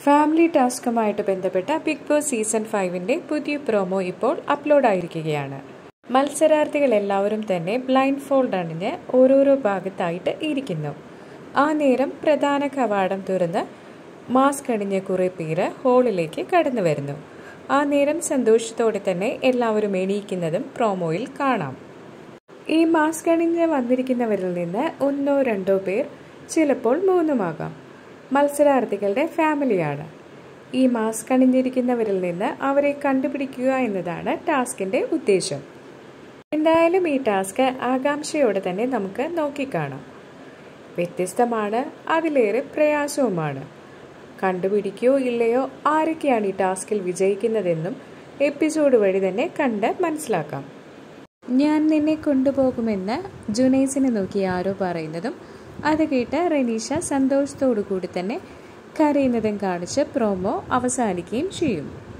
family ടാസ്കുമായിട്ട് ബന്ധപ്പെട്ട big boss season ഫൈവിൻ്റെ പുതിയ പ്രൊമോ ഇപ്പോൾ അപ്ലോഡ് ആയിരിക്കുകയാണ് മത്സരാർത്ഥികൾ എല്ലാവരും തന്നെ ബ്ലൈൻഡ് ഫോൾഡ് അണിഞ്ഞ് ഓരോരോ ഭാഗത്തായിട്ട് ഇരിക്കുന്നു ആ നേരം പ്രധാന കവാടം തുറന്ന് മാസ്ക് അണിഞ്ഞ കുറേ പേര് ഹോളിലേക്ക് കടന്നു വരുന്നു ആ നേരം സന്തോഷത്തോടെ തന്നെ എല്ലാവരും എണീക്കുന്നതും പ്രൊമോയിൽ കാണാം ഈ മാസ്ക് അണിഞ്ഞ് വന്നിരിക്കുന്നവരിൽ നിന്ന് ഒന്നോ രണ്ടോ പേർ ചിലപ്പോൾ മൂന്നുമാകാം മത്സരാർത്ഥികളുടെ ഫാമിലിയാണ് ഈ മാസ്ക് അണിഞ്ഞിരിക്കുന്നവരിൽ നിന്ന് അവരെ കണ്ടുപിടിക്കുക എന്നതാണ് ടാസ്കിൻ്റെ ഉദ്ദേശം എന്തായാലും ഈ ടാസ്ക് ആകാംക്ഷയോടെ തന്നെ നമുക്ക് നോക്കിക്കാണാം വ്യത്യസ്തമാണ് അതിലേറെ പ്രയാസവുമാണ് കണ്ടുപിടിക്കുകയോ ഇല്ലയോ ആരൊക്കെയാണ് ഈ ടാസ്കിൽ വിജയിക്കുന്നതെന്നും എപ്പിസോഡ് വഴി തന്നെ കണ്ട് മനസ്സിലാക്കാം ഞാൻ നിന്നെ കൊണ്ടുപോകുമെന്ന് ജുനൈസിനെ നോക്കി ആരോ പറയുന്നതും അത് കേട്ട് റനീഷ സന്തോഷത്തോടു കൂടി തന്നെ കരയുന്നതും കാണിച്ച് പ്രോമോ അവസാനിക്കുകയും ചെയ്യും